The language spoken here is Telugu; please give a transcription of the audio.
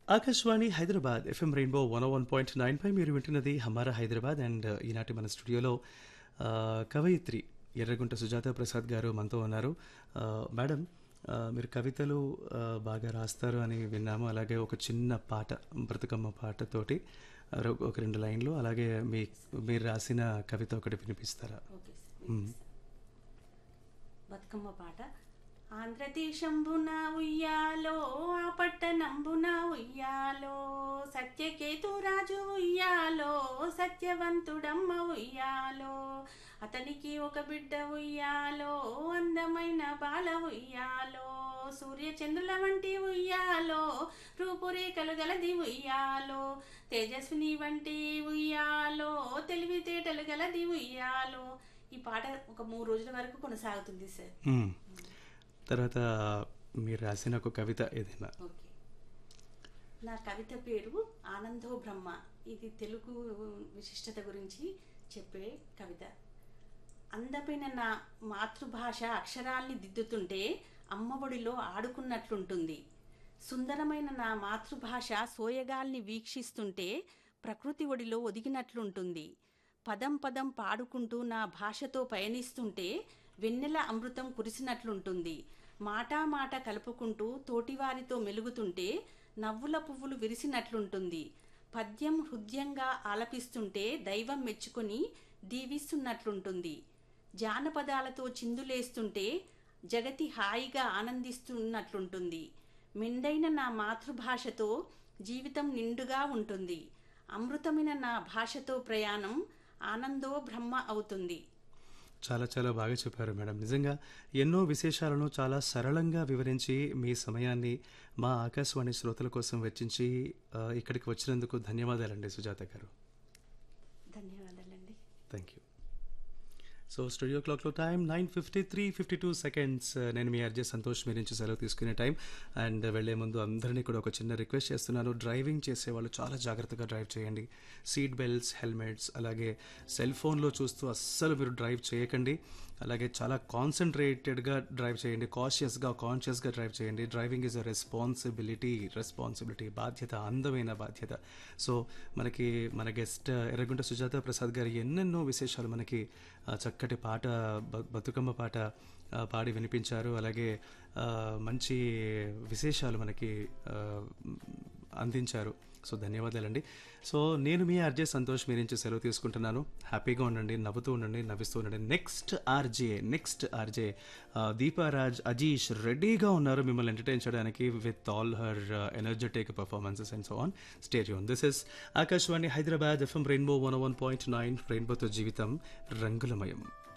Akashvani Hyderabad FM rainbow one one point nine పై మీరు వింటున్నది హమారా హైదరాబాద్ అండ్ ఈనాటి మన స్టూడియోలో ఆ, కవయిత్రి ఎర్రగుంట సుజాత ప్రసాద్ గారు మనతో ఉన్నారు ఆ, మేడం ఆ, మీరు కవితలు ఆ, బాగా రాస్తారు అని విన్నాము అలాగే ఒక చిన్న పాట బ్రతుకమ్మ పాటతోటి ఆ, రొ- ఒక రెండు లైన్లు అలాగే మీ మీరు రాసిన కవిత ఒకటి వినిపిస్తారా ఓకే సార్ మ్మ్. బతుకమ్మ పాట ఆంధ్రదేశంబున ఉయ్యాలో ఆ పట్టణంబున ఉయ్యాలో సత్యకేతురాజు ఉయ్యాలో సత్యవంతుడమ్మ ఉయ్యాలో అతనికి ఒక బిడ్డ ఉయ్యాలో అందమైన బాల ఉయ్యాలో సూర్యచంద్రుల వంటి ఉయ్యాలో రూపురేఖలు గలది ఉయ్యాలో తేజస్విని వంటి ఉయ్యాలో తెలివితేటలు గలది ఉయ్యాలో ఈ పాట ఒక మూడు రోజుల వరకు కొనసాగుతుంది సార్ మ్మ్. తర్వాత మీరు రాసిన ఒక కవిత ఏదైనా ఓకే నా కవిత పేరు ఆనందో బ్రహ్మ ఇది తెలుగు విశిష్టత గురించి చెప్పే కవిత అందమైన నా మాతృభాష అక్షరాల్ని దిద్దుతుంటే అమ్మఒడిలో ఆడుకున్నట్లుంటుంది సుందరమైన నా మాతృభాష సోయగాల్ని వీక్షిస్తుంటే ప్రకృతి ఒడిలో ఒదిగినట్లుంటుంది పదం పదం పాడుకుంటూ నా భాషతో పయనిస్తుంటే వెన్నెల అమృతం కురిసినట్లుంటుంది మాటా మాట కలుపుకుంటూ తోటివారితో మెలుగుతుంటే నవ్వుల పువ్వులు విరిసినట్లుంటుంది పద్యం హృదయంగా ఆలపిస్తుంటే దైవం మెచ్చుకొని దీవిస్తున్నట్లుంటుంది జానపదాలతో చిందులేస్తుంటే జగతి హాయిగా ఆనందిస్తున్నట్లుంటుంది మెండైన నా మాతృభాషతో జీవితం నిండుగా ఉంటుంది అమృతమైన నా భాషతో ప్రయాణం ఆనందో బ్రహ్మ అవుతుంది చాలా చాలా బాగా చెప్పారు మేడం నిజంగా ఎన్నో విశేషాలను చాలా సరళంగా వివరించి మీ సమయాన్ని మా ఆకాశవాణి శ్రోతల కోసం వెచ్చించి ఆ, ఇక్కడికి వచ్చినందుకు ధన్యవాదాలండి సుజాత గారు ధన్యవాదాలండి థ్యాంక్ యూ సో స్టూడియో క్లాక్లో time nine fifty three fifty two seconds నేను మీ అర్జే సంతోష్ మీ నుంచి సెలవు తీసుకునే టైం అండ్ వెళ్లే ముందు అందరినీ కూడా ఒక చిన్న రిక్వెస్ట్ చేస్తున్నాను డ్రైవింగ్ చేసేవాళ్ళు చాలా జాగ్రత్తగా డ్రైవ్ చేయండి సీట్ బెల్ట్స్ హెల్మెట్స్ అలాగే సెల్ ఫోన్లో చూస్తూ అస్సలు మీరు డ్రైవ్ చేయకండి అలాగే చాలా కాన్సన్ట్రేటెడ్గా డ్రైవ్ చేయండి కాషియస్గా కాన్షియస్గా డ్రైవ్ చేయండి driving is a responsibility responsibility బాధ్యత అందమైన బాధ్యత సో మనకి మన గెస్ట్ ఎర్రగుంట సుజాత ప్రసాద్ గారు ఎన్నెన్నో విశేషాలు మనకి ఆ, చక్కటి పాట బ- బతుకమ్మ పాట ఆ, పాడి వినిపించారు అలాగే ఆ, మంచి విశేషాలు మనకి ఆ, అందించారు సో ధన్యవాదాలండి సో నేను మీ ఆర్జే సంతోష్ మీ నుంచి సెలవు తీసుకుంటున్నాను హ్యాపీగా ఉండండి నవ్వుతూ ఉండండి నవ్విస్తూ ఉండండి next RJ next RJ Deeparaj Ajeesh రెడీగా ఉన్నారు మిమ్మల్ని ఎంటర్టైన్ చేయడానికి with all her energetic performances and so on stay tuned this is Akashvani Hyderabad FM rainbow one one point nine రెయిన్బోతో జీవితం రంగులమయం